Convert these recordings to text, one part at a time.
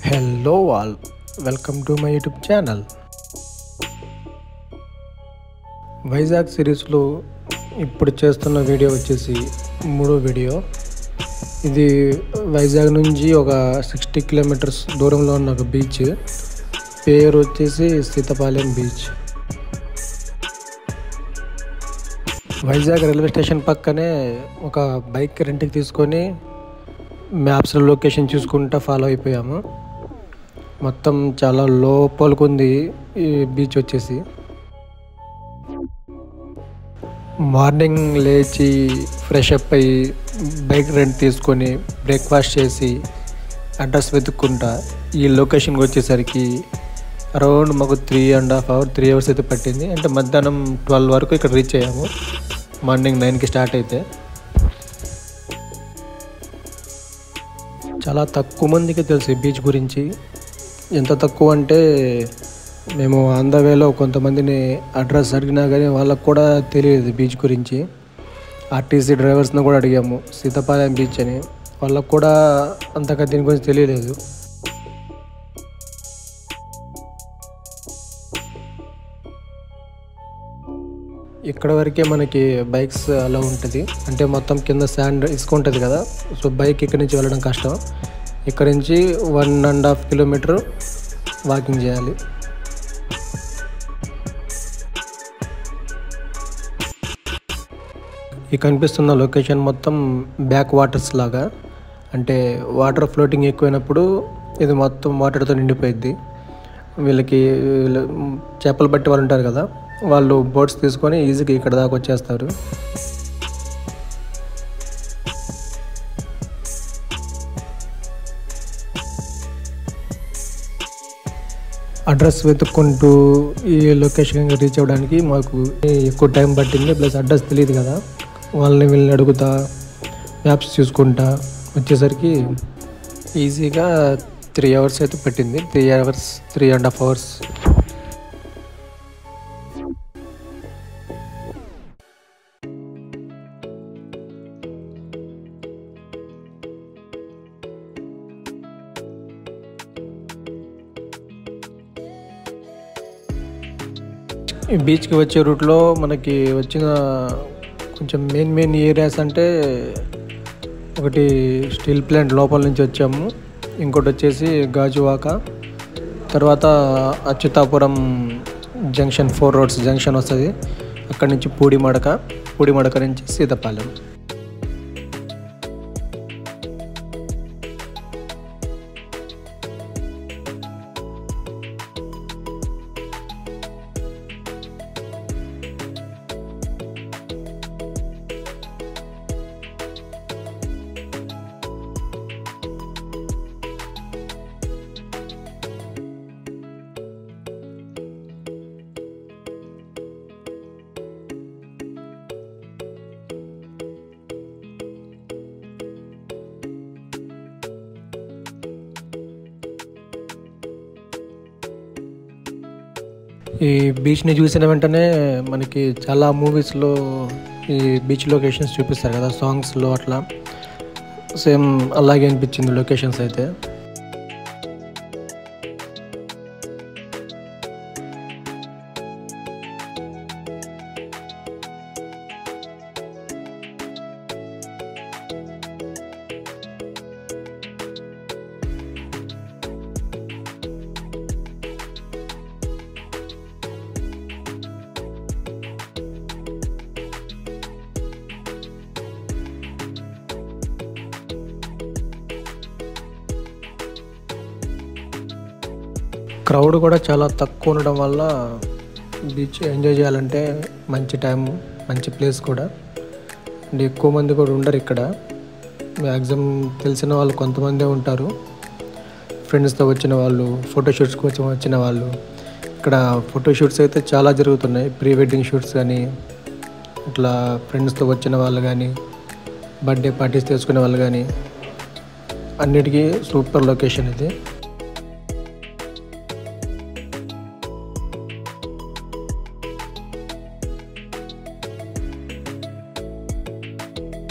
hello all welcome to my YouTube channel Vizag సిరీస్లో ఇప్పుడు చేస్తున్న వీడియో వచ్చేసి మూడో వీడియో ఇది వైజాగ్ నుంచి ఒక సిక్స్టీ కిలోమీటర్స్ దూరంలో ఉన్న ఒక బీచ్ పేరు వచ్చేసి Seethapalem beach Vizag railway station పక్కనే ఒక బైక్ రెంట్కి తీసుకొని మ్యాప్స్లో లొకేషన్ చూసుకుంటా ఫాలో అయిపోయాము మొత్తం చాలా లోపలికి ఈ బీచ్ వచ్చేసి మార్నింగ్ లేచి ఫ్రెష్ అప్ అయ్యి బైక్ రెంట్ తీసుకొని బ్రేక్ఫాస్ట్ చేసి అడ్రస్ వెతుక్కుంటా ఈ లొకేషన్కి వచ్చేసరికి అరౌండ్ మాకు three and half hour three hours అయితే పట్టింది అంటే మధ్యాహ్నం ట్వెల్వ్ వరకు ఇక్కడ రీచ్ అయ్యాము మార్నింగ్ నైన్కి స్టార్ట్ అయితే చాలా తక్కువ మందికి తెలుసు ఈ బీచ్ గురించి ఎంత తక్కువ అంటే మేము ఆన్ ద వేలో కొంతమందిని అడ్రస్ అడిగినా కానీ వాళ్ళకు కూడా తెలియదు బీచ్ గురించి ఆర్టీసీ డ్రైవర్స్ని కూడా అడిగాము సీతాపాలెం బీచ్ అని వాళ్ళకు కూడా అంతగా దీని గురించి తెలియలేదు ఇక్కడ వరకే మనకి బైక్స్ అలా ఉంటుంది అంటే మొత్తం కింద శాండ్ ఇసుక ఉంటుంది కదా సో బైక్ ఇక్కడి నుంచి వెళ్ళడం కష్టం ఇక్కడ నుంచి one and half kilometre walking చేయాలి ఈ కనిపిస్తున్న లొకేషన్ మొత్తం బ్యాక్ వాటర్స్ లాగా అంటే వాటర్ ఫ్లోటింగ్ ఎక్కువైనప్పుడు ఇది మొత్తం వాటర్తో నిండిపోయిద్ది వీళ్ళకి వీళ్ళు చేపలు పట్టి వాళ్ళు ఉంటారు కదా వాళ్ళు బోట్స్ తీసుకొని ఈజీగా ఇక్కడ దాకా వచ్చేస్తారు అడ్రస్ వెతుక్కుంటూ ఈ లొకేషన్ రీచ్ అవ్వడానికి మాకు ఎక్కువ టైం పట్టింది ప్లస్ అడ్రస్ తెలియదు కదా వాళ్ళని వీళ్ళని అడుగుతా మ్యాప్స్ చూసుకుంటా వచ్చేసరికి ఈజీగా త్రీ అవర్స్ అయితే పట్టింది three hours three and half hours ఈ బీచ్కి వచ్చే రూట్లో మనకి వచ్చిన కొంచెం మెయిన్ మెయిన్ ఏరియాస్ అంటే ఒకటి స్టీల్ ప్లాంట్ లోపల నుంచి వచ్చాము ఇంకోటి వచ్చేసి గాజువాక తర్వాత Atchutapuram junction four roads junction వస్తుంది అక్కడి నుంచి పూడిమడక పూడిమడక నుంచి సీతపాలెం ఈ బీచ్ని చూసిన వెంటనే మనకి చాలా మూవీస్లో ఈ బీచ్ లొకేషన్స్ చూపిస్తారు కదా సాంగ్స్లో అట్లా సేమ్ అలాగే అనిపించింది లొకేషన్స్ అయితే క్రౌడ్ కూడా చాలా తక్కువ ఉండడం వల్ల బీచ్ ఎంజాయ్ చేయాలంటే మంచి టైం మంచి ప్లేస్ కూడా అండ్ ఎక్కువ మంది కూడా ఉండరు ఇక్కడ మ్యాక్సిమం తెలిసిన వాళ్ళు కొంతమందే ఉంటారు ఫ్రెండ్స్తో వచ్చిన వాళ్ళు ఫోటోషూట్స్ కోసం వచ్చిన వాళ్ళు ఇక్కడ ఫోటోషూట్స్ అయితే చాలా జరుగుతున్నాయి ప్రీ వెడ్డింగ్ షూట్స్ కానీ ఇట్లా ఫ్రెండ్స్తో వచ్చిన వాళ్ళు కానీ బర్త్డే పార్టీస్ చేసుకునే వాళ్ళు కానీ అన్నిటికీ సూపర్ లొకేషన్ ఇది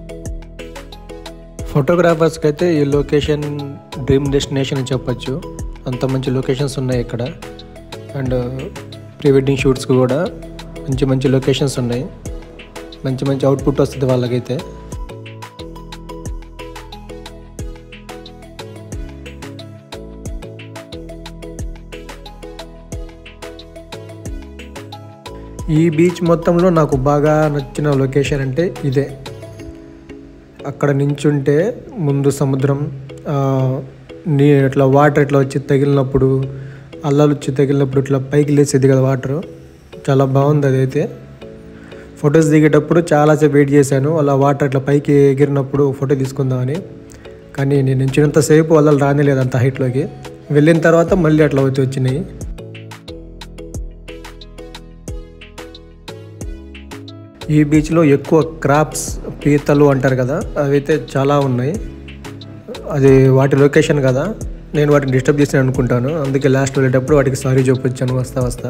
ఫోటోగ్రాఫర్స్కి అయితే ఈ లొకేషన్ డ్రీమ్ డెస్టినేషన్ అని చెప్పొచ్చు అంత మంచి లొకేషన్స్ ఉన్నాయి ఇక్కడ అండ్ ప్రీ వెడ్డింగ్ షూట్స్కి కూడా మంచి మంచి లొకేషన్స్ ఉన్నాయి మంచి మంచి అవుట్పుట్ వస్తుంది వాళ్ళకైతే ఈ బీచ్ మొత్తంలో నాకు బాగా నచ్చిన లొకేషన్ అంటే ఇదే అక్కడ నించుంటే ముందు సముద్రం ఆ, నీ ఇట్లా వాటర్ ఇట్లా వచ్చి తగిలినప్పుడు అల్లాలు వచ్చి తగిలినప్పుడు ఇట్లా పైకి లేచేది కదా వాటర్ చాలా బాగుంది అదైతే ఫొటోస్ దిగేటప్పుడు చాలాసేపు వెయిట్ చేశాను అలా వాటర్ ఇట్లా పైకి ఎగిరినప్పుడు ఫోటో తీసుకుందామని కానీ నేను నించినంతసేపు అల్లలు రానిలేదు అంత హైట్లోకి వెళ్ళిన తర్వాత మళ్ళీ అట్లా వచ్చి వచ్చినాయి ఈ బీచ్లో ఎక్కువ క్రాప్స్ పీతలు అంటారు కదా అవైతే చాలా ఉన్నాయి అది వాటి లొకేషన్ కదా నేను వాటిని డిస్టర్బ్ చేసాను అనుకుంటాను అందుకే లాస్ట్ వెళ్ళేటప్పుడు వాటికి సారీ చూపించాను వస్తా వస్తా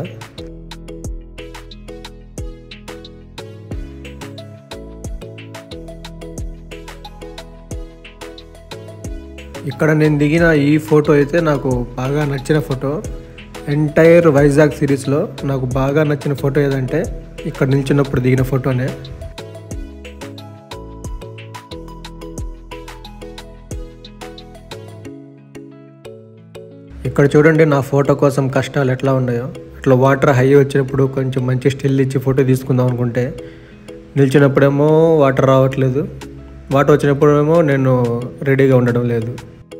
ఇక్కడ నేను దిగిన ఈ ఫోటో అయితే నాకు బాగా నచ్చిన ఫోటో ఎంటైర్ వైజాగ్ సిరీస్లో నాకు బాగా నచ్చిన ఫోటో ఏదంటే ఇక్కడ నిల్చున్నప్పుడు దిగిన ఫోటోనే ఇక్కడ చూడండి నా ఫోటో కోసం కష్టాలు ఎట్లా ఉన్నాయో అట్లా వాటర్ హై వచ్చినప్పుడు కొంచెం మంచి స్టిల్ ఇచ్చి ఫోటో తీసుకుందాం అనుకుంటే నిల్చున్నప్పుడేమో వాటర్ రావట్లేదు వాటర్ వచ్చినప్పుడేమో నేను రెడీగా ఉండడం లేదు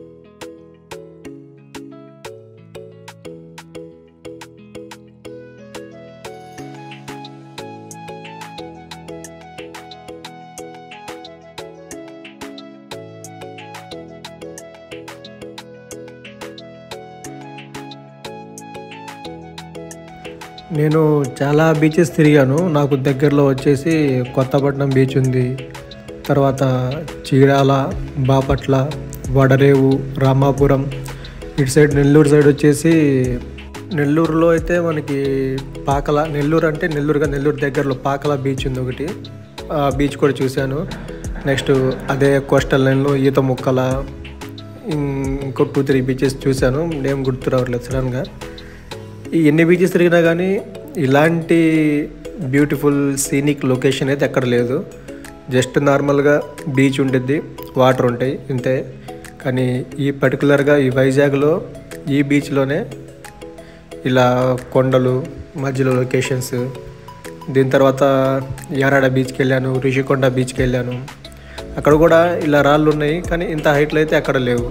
నేను చాలా బీచెస్ తిరిగాను నాకు దగ్గరలో వచ్చేసి కొత్తపట్నం బీచ్ ఉంది తర్వాత చీరాల బాపట్ల వడరేవు రామాపురం ఇటు సైడ్ నెల్లూరు సైడ్ వచ్చేసి నెల్లూరులో అయితే మనకి పాకల నెల్లూరు అంటే నెల్లూరుగా నెల్లూరు దగ్గరలో పాకల బీచ్ ఉంది ఒకటి ఆ బీచ్ కూడా చూశాను నెక్స్ట్ అదే కోస్టల్ లైన్లో ఈత ముక్కల ఇం- ఇంకో టూ త్రీ బీచెస్ చూశాను నేమ్ గుర్తు రావట్లేదు సడన్గా ఈ ఎన్ని బీచెస్ తిరిగినా కానీ ఇలాంటి బ్యూటిఫుల్ సీనిక్ లొకేషన్ అయితే ఎక్కడ లేదు జస్ట్ నార్మల్గా బీచ్ ఉంటుంది వాటర్ ఉంటాయి ఇంతే కానీ ఈ పర్టికులర్గా ఈ వైజాగ్లో ఈ బీచ్లోనే ఇలా కొండలు మధ్యలో లొకేషన్స్ దీని తర్వాత యారాడ బీచ్కి వెళ్ళాను రిషికొండ బీచ్కి వెళ్ళాను అక్కడ కూడా ఇలా రాళ్ళు ఉన్నాయి కానీ ఇంత హైట్లో అయితే అక్కడ లేవు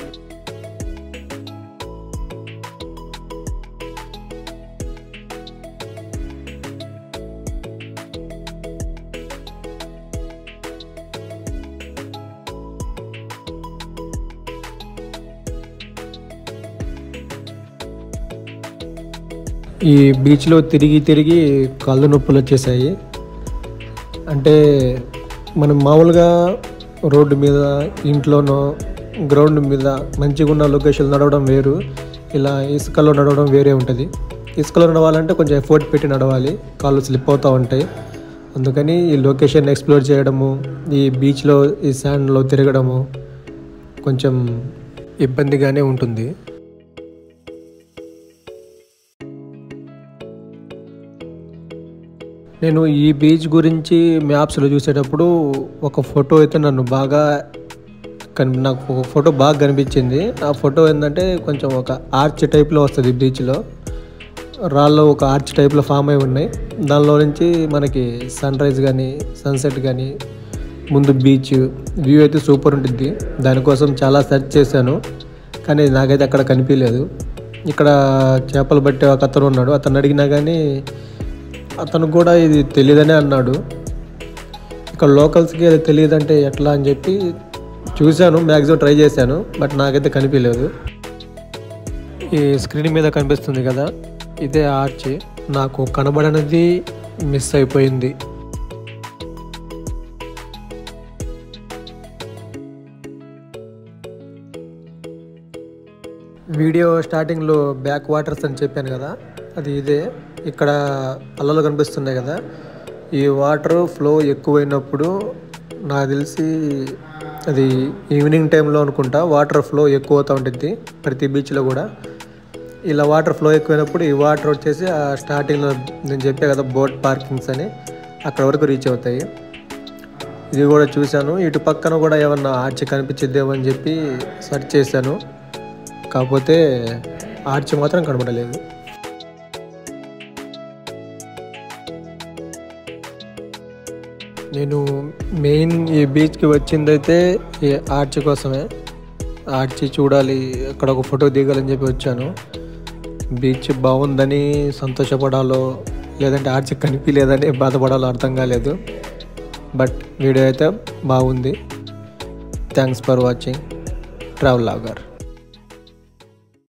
ఈ బీచ్లో తిరిగి తిరిగి కళ్ళు నొప్పులు వచ్చేసాయి అంటే మనం మామూలుగా రోడ్డు మీద ఇంట్లోనో గ్రౌండ్ మీద మంచిగా ఉన్న లొకేషన్ నడవడం వేరు ఇలా ఇసుకలో నడవడం వేరే ఉంటుంది ఇసుకలో నడవాలంటే కొంచెం ఎఫర్ట్ పెట్టి నడవాలి కాళ్ళు స్లిప్ అవుతూ ఉంటాయి అందుకని ఈ లొకేషన్ ఎక్స్ప్లోర్ చేయడము ఈ బీచ్లో ఈ శాండ్లో తిరగడము కొంచెం ఇబ్బందిగానే ఉంటుంది నేను ఈ బీచ్ గురించి మ్యాప్స్లో చూసేటప్పుడు ఒక ఫోటో అయితే నన్ను బాగా కన్ నాకు ఒక ఫోటో బాగా కనిపించింది ఆ ఫోటో ఏంటంటే కొంచెం ఒక ఆర్చ్ టైప్లో వస్తుంది బీచ్లో రాళ్ళు ఒక ఆర్చ్ టైప్లో ఫామ్ అయి ఉన్నాయి దానిలో నుంచి మనకి సన్ రైజ్ కానీ సన్సెట్ కానీ ముందు బీచ్ వ్యూ అయితే సూపర్ ఉంటుంది దానికోసం చాలా సెర్చ్ చేశాను కానీ నాకైతే అక్కడ కనిపించలేదు ఇక్కడ చేపలు పట్టే ఒక అతను ఉన్నాడు అతను అడిగినా కానీ అతను కూడా ఇది తెలియదనే అన్నాడు ఇక్కడ లోకల్స్కి అది తెలియదంటే ఎట్లా అని చెప్పి చూశాను మ్యాక్సిమం ట్రై చేశాను బట్ నాకైతే కనిపించలేదు ఈ స్క్రీన్ మీద కనిపిస్తుంది కదా ఇదే ఆర్చ్ నాకు కనబడనిది మిస్ అయిపోయింది వీడియో స్టార్టింగ్లో బ్యాక్ వాటర్స్ అని చెప్పాను కదా అది ఇదే ఇక్కడ అల్లలు కనిపిస్తున్నాయి కదా ఈ వాటర్ ఫ్లో ఎక్కువైనప్పుడు నాకు తెలిసి అది ఈవినింగ్ టైంలో అనుకుంటా వాటర్ ఫ్లో ఎక్కువ అవుతూ ఉంటుంది ప్రతి బీచ్లో కూడా ఇలా వాటర్ ఫ్లో ఎక్కువైనప్పుడు ఈ వాటర్ వచ్చేసి ఆ స్టార్టింగ్లో నేను చెప్పే కదా బోట్ పార్కింగ్స్ అని అక్కడ వరకు రీచ్ అవుతాయి ఇది కూడా చూశాను ఇటు పక్కన కూడా ఏమన్నా ఆర్చి కనిపించిద్దేమో అని చెప్పి సెర్చ్ చేశాను కాకపోతే ఆర్చి మాత్రం కనబడలేదు నేను మెయిన్ ఈ బీచ్కి వచ్చిందైతే ఈ ఆర్చి కోసమే ఆర్చి చూడాలి అక్కడ ఒక ఫోటో దిగాలని చెప్పి వచ్చాను బీచ్ బాగుందని సంతోషపడాలో లేదంటే ఆర్చి కనిపించలేదని బాధపడాలో అర్థం కాలేదు బట్ వీడియో అయితే బాగుంది thanks for watching travel logger